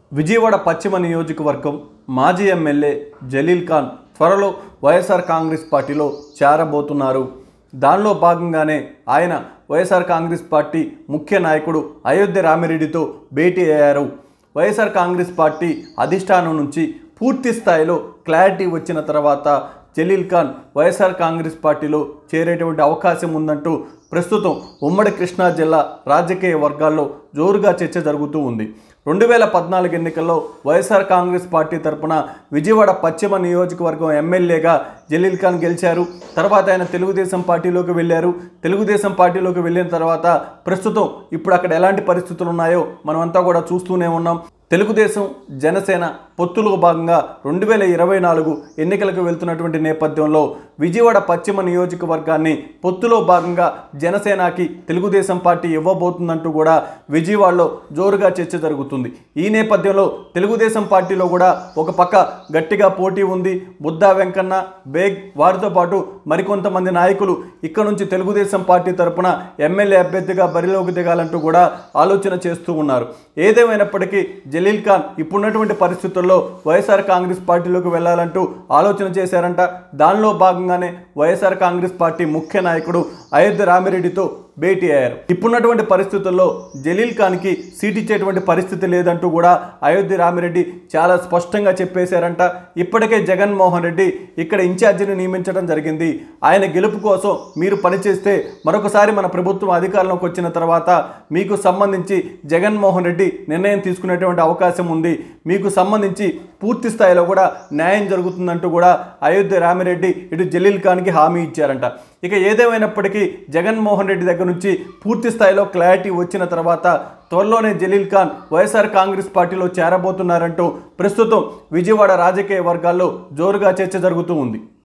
విజయవాడ పశ్చిమ నియోజకవర్గం మాజీ ఎమ్మెల్యే జలీల్ ఖాన్ త్వరలో వైఎస్ఆర్ కాంగ్రెస్ పార్టీలో చేరబోతున్నారు దానిలో భాగంగానే ఆయన వైఎస్ఆర్ కాంగ్రెస్ పార్టీ ముఖ్య నాయకుడు అయోధ్య రామిరెడ్డితో భేటీ అయ్యారు వైఎస్ఆర్ కాంగ్రెస్ పార్టీ అధిష్టానం నుంచి పూర్తి స్థాయిలో క్లారిటీ వచ్చిన తర్వాత జలీల్ ఖాన్ వైఎస్ఆర్ కాంగ్రెస్ పార్టీలో చేరేటువంటి అవకాశం ఉందంటూ ప్రస్తుతం ఉమ్మడి కృష్ణా జిల్లా రాజకీయ వర్గాల్లో జోరుగా చర్చ జరుగుతూ ఉంది రెండు వేల పద్నాలుగు ఎన్నికల్లో వైఎస్ఆర్ కాంగ్రెస్ పార్టీ తరపున విజయవాడ పశ్చిమ నియోజకవర్గం ఎమ్మెల్యేగా జలీల్ ఖాన్ గెలిచారు తర్వాత ఆయన తెలుగుదేశం పార్టీలోకి వెళ్ళారు తెలుగుదేశం పార్టీలోకి వెళ్ళిన తర్వాత ప్రస్తుతం ఇప్పుడు అక్కడ ఎలాంటి పరిస్థితులు ఉన్నాయో మనమంతా కూడా చూస్తూనే ఉన్నాం తెలుగుదేశం జనసేన పొత్తులో భాగంగా రెండు వేల ఇరవై నాలుగు ఎన్నికలకు వెళ్తున్నటువంటి నేపథ్యంలో విజయవాడ పశ్చిమ నియోజకవర్గాన్ని పొత్తులో భాగంగా జనసేనకి తెలుగుదేశం పార్టీ ఇవ్వబోతుందంటూ కూడా విజయవాడలో జోరుగా చర్చ జరుగుతుంది ఈ నేపథ్యంలో తెలుగుదేశం పార్టీలో కూడా ఒక పక్క గట్టిగా పోటీ ఉంది బుద్ధా వెంకన్న బేగ్ వారితో పాటు మరికొంతమంది నాయకులు ఇక్కడ నుంచి తెలుగుదేశం పార్టీ తరపున ఎమ్మెల్యే అభ్యర్థిగా బరిలోకి దిగాలంటూ కూడా ఆలోచన చేస్తూ ఉన్నారు ఏదేమైనప్పటికీ జలీల్ ఖాన్ ఇప్పుడున్నటువంటి పరిస్థితుల్లో వైఎస్ఆర్ కాంగ్రెస్ పార్టీలోకి వెళ్ళాలంటూ ఆలోచన చేశారంట దానిలో భాగంగానే వైఎస్ఆర్ కాంగ్రెస్ పార్టీ ముఖ్య నాయకుడు అయోధ్య రామిరెడ్డితో భేటీ అయ్యారు ఇప్పుడున్నటువంటి పరిస్థితుల్లో జలీల్ ఖాన్కి సీట్ ఇచ్చేటువంటి పరిస్థితి లేదంటూ కూడా అయోధ్య రామిరెడ్డి చాలా స్పష్టంగా చెప్పేశారంట ఇప్పటికే జగన్మోహన్ రెడ్డి ఇక్కడ ఇన్ఛార్జిని నియమించడం జరిగింది ఆయన గెలుపు కోసం మీరు పనిచేస్తే మరొకసారి మన ప్రభుత్వం అధికారంలోకి వచ్చిన తర్వాత మీకు సంబంధించి జగన్మోహన్ రెడ్డి నిర్ణయం తీసుకునేటువంటి అవకాశం ఉంది మీకు సంబంధించి పూర్తి స్థాయిలో కూడా న్యాయం జరుగుతుందంటూ కూడా అయోధ్య రామిరెడ్డి ఇటు జలీల్ ఖాన్కి హామీ ఇచ్చారంట ఇక ఏదేమైనప్పటికీ జగన్మోహన్ రెడ్డి దగ్గర నుంచి పూర్తి స్థాయిలో క్లారిటీ వచ్చిన తర్వాత త్వరలోనే జలీల్ ఖాన్ వైఎస్ఆర్ కాంగ్రెస్ పార్టీలో చేరబోతున్నారంటూ ప్రస్తుతం విజయవాడ రాజకీయ వర్గాల్లో జోరుగా చర్చ జరుగుతూ ఉంది